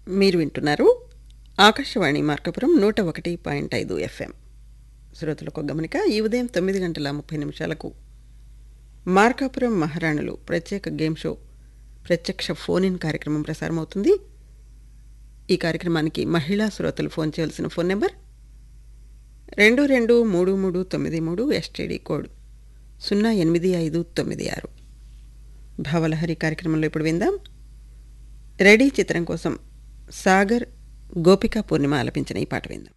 మీరు వింటున్నారు ఆకాశవాణి మార్కపురం నూట ఒకటి పాయింట్ ఐదు ఎఫ్ఎం శ్రోతలకు గమనిక ఈ ఉదయం తొమ్మిది గంటల ముప్పై నిమిషాలకు మార్కాపురం మహారాణులు ప్రత్యేక గేమ్ షో ప్రత్యక్ష ఫోన్ ఇన్ కార్యక్రమం ప్రసారమవుతుంది ఈ కార్యక్రమానికి మహిళా శ్రోతలు ఫోన్ చేయాల్సిన ఫోన్ నెంబర్ రెండు రెండు మూడు మూడు తొమ్మిది మూడు ఎస్టీడీ కోడ్ సున్నా ఎనిమిది ఐదు తొమ్మిది ఆరు భావలహరి కార్యక్రమంలో ఇప్పుడు విందాం రెడీ చిత్రం కోసం సాగర్ గోపికా పూర్ణిమ ఆలపించిన ఈ పాట విందాం